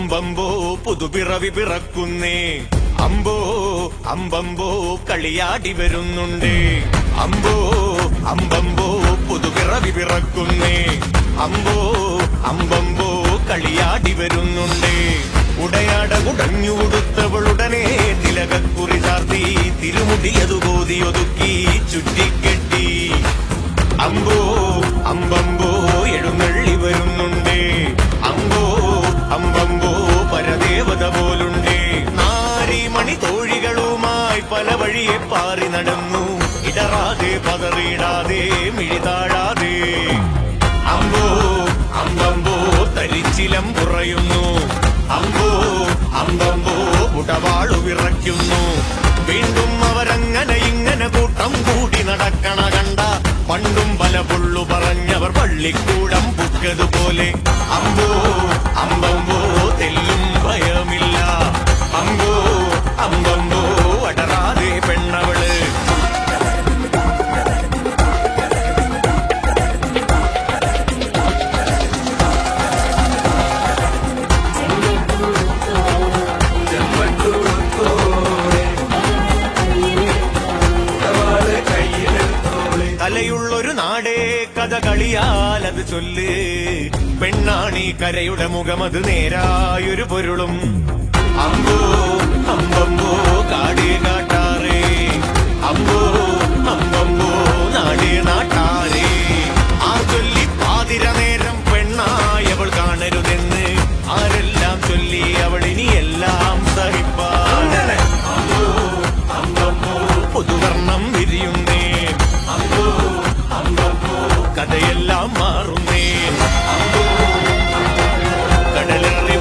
അമ്പമ്പോ പുതുപിറവി പിറക്കുന്നേ അമ്പോ അമ്പമ്പോ കളിയാടി വരുന്നുണ്ട് അമ്പോ അമ്പമ്പോ പുതുപിറവി പിറക്കുന്നേ അമ്പോ അമ്പമ്പോ കളിയാടി വരുന്നുണ്ട് ഉടയാട കുടഞ്ഞു കൊടുത്തവളുടനെ തിലകക്കുറി ചാർത്തി തിരുമുടിയതു കോതിയൊതുക്കി ചുറ്റിക്കെട്ടി അമ്പോ അമ്പമ്പോ എഴുന്നള്ളി വരുന്നുണ്ട് അമ്പോ അമ്പമ്പോ പരദേവത പോലുണ്ട് നാരിമണി തോഴികളുമായി പല വഴിയെ പാറി നടന്നു ഇടറാതെ പതറിയിടാതെ മിഴിതാഴാതെ അമ്പോ അമ്പമ്പോ തരിച്ചിലം കുറയുന്നു അമ്പോ അമ്പമ്പോ ഉടവാളു വിറയ്ക്കുന്നു വീണ്ടും അവരങ്ങനെ ഇങ്ങനെ കൂട്ടം കൂടി നടക്കണ കണ്ട പണ്ടും പല പുള്ളു പറഞ്ഞവർ പള്ളിക്കൂടം പുക്കതുപോലെ അമ്പോ അമ്പമ്പോ തെല്ലും ഭയമില്ല അമ്പോ അമ്പമ്പോ അടറാതെ പെണ്ണവള് കലയുള്ളൊരു നാടേ കഥ കളിയാൽ അത് ചൊല്ല് പെണ്ണാണി കരയുടെ മുഖമത് നേരായൊരു പൊരുളും അമ്പോ അമ്പമ്പോ കാടേ കാട്ടാറേ അമ്പോ അമ്പമ്പോ നാടേ നാട്ടാരേ ആ ചൊല്ലി പാതിര നേരം പെണ്ണായവൾ കാണരുതെന്ന് ആരെല്ലാം ചൊല്ലി അവൾ ഇനി എല്ലാം സഹിപ്പാണ് അമ്പോ അമ്പമ്പോ പുതുവർണം വിരിയുന്നേ അമ്പോ അമ്പമ്പോ കഥയെല്ലാം മാറുന്നേ അമ്പോ കടലേറെ